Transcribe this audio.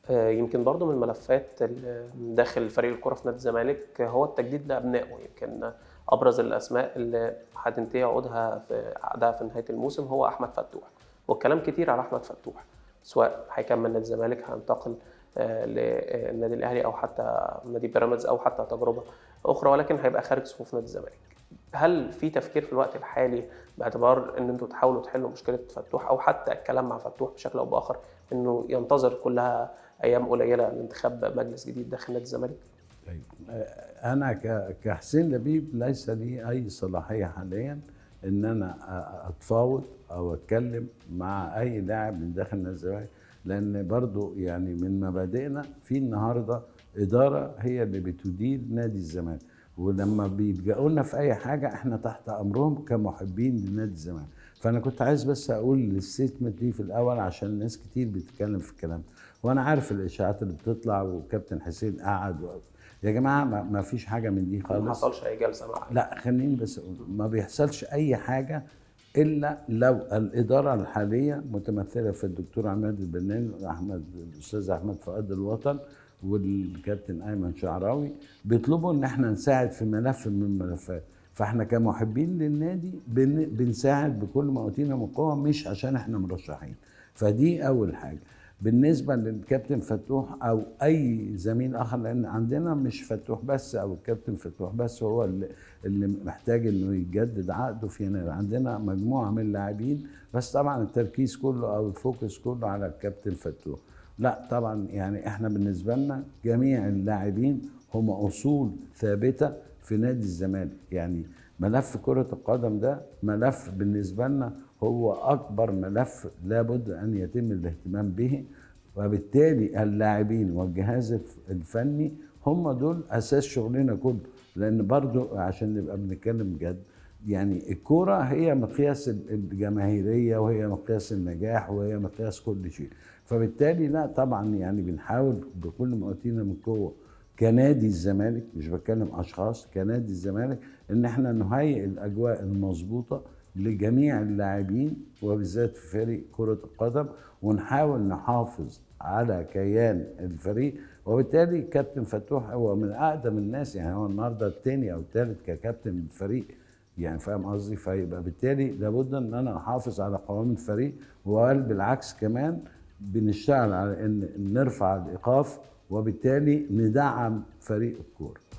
آه، يمكن برضو من الملفات اللي داخل فريق الكرة في نادي الزمالك هو التجديد لأبنائه يمكن أبرز الأسماء اللي هتنتهي عقودها في عقدها في نهاية الموسم هو أحمد فتوح والكلام كتير على أحمد فتوح سواء هيكمل نادي الزمالك هينتقل آه، للنادي الأهلي أو حتى نادي بيراميدز أو حتى تجربة أخرى ولكن هيبقى خارج صفوف نادي الزمالك هل في تفكير في الوقت الحالي باعتبار ان انتوا تحاولوا تحلوا مشكله فتوح او حتى الكلام مع فتوح بشكل او باخر انه ينتظر كلها ايام قليله لانتخاب مجلس جديد داخل نادي الزمالك؟ طيب انا كحسين لبيب ليس لي اي صلاحيه حاليا ان انا اتفاوض او اتكلم مع اي لاعب من داخل نادي الزمالك لان برضو يعني من مبادئنا في النهارده اداره هي اللي بتدير نادي الزمالك ولما بيلجأوا لنا في اي حاجه احنا تحت امرهم كمحبين لنادي الزمالك فانا كنت عايز بس اقول الستيتمنت دي في الاول عشان ناس كتير بتتكلم في الكلام ده وانا عارف الاشاعات اللي بتطلع وكابتن حسين قعد و... يا جماعه ما, ما فيش حاجه من دي خالص ما حصلش اي جلسه معاه لا خليني بس اقول ما بيحصلش اي حاجه الا لو الاداره الحاليه متمثله في الدكتور عماد البناني واحمد الاستاذ احمد فؤاد الوطن والكابتن ايمن شعراوي بيطلبوا ان احنا نساعد في ملف من الملفات فاحنا كمحبين للنادي بن بنساعد بكل ما اوتينا من قوه مش عشان احنا مرشحين فدي اول حاجه بالنسبه للكابتن فتوح او اي زميل اخر لان عندنا مش فتوح بس او الكابتن فتوح بس هو اللي, اللي محتاج انه يجدد عقده في يناير عندنا مجموعه من اللاعبين بس طبعا التركيز كله او الفوكس كله على الكابتن فتوح لا طبعا يعني احنا بالنسبه لنا جميع اللاعبين هم اصول ثابته في نادي الزمالك يعني ملف كره القدم ده ملف بالنسبه لنا هو اكبر ملف لابد ان يتم الاهتمام به وبالتالي اللاعبين والجهاز الفني هم دول اساس شغلنا كله لان برضو عشان نبقى بنتكلم جد يعني الكوره هي مقياس الجماهيريه وهي مقياس النجاح وهي مقياس كل شيء فبالتالي لا طبعا يعني بنحاول بكل ما اوتينا من قوه كنادي الزمالك مش بتكلم اشخاص كنادي الزمالك ان احنا نهيئ الاجواء المظبوطه لجميع اللاعبين وبالذات في فريق كره القدم ونحاول نحافظ على كيان الفريق وبالتالي كابتن فتوح هو من اقدم الناس يعني هو النهارده الثاني او الثالث ككابتن الفريق يعني فاهم قصدي فيبقى بالتالي لابد ان انا احافظ على قوام الفريق وقال بالعكس كمان بنشتغل على ان نرفع الايقاف وبالتالي ندعم فريق الكوره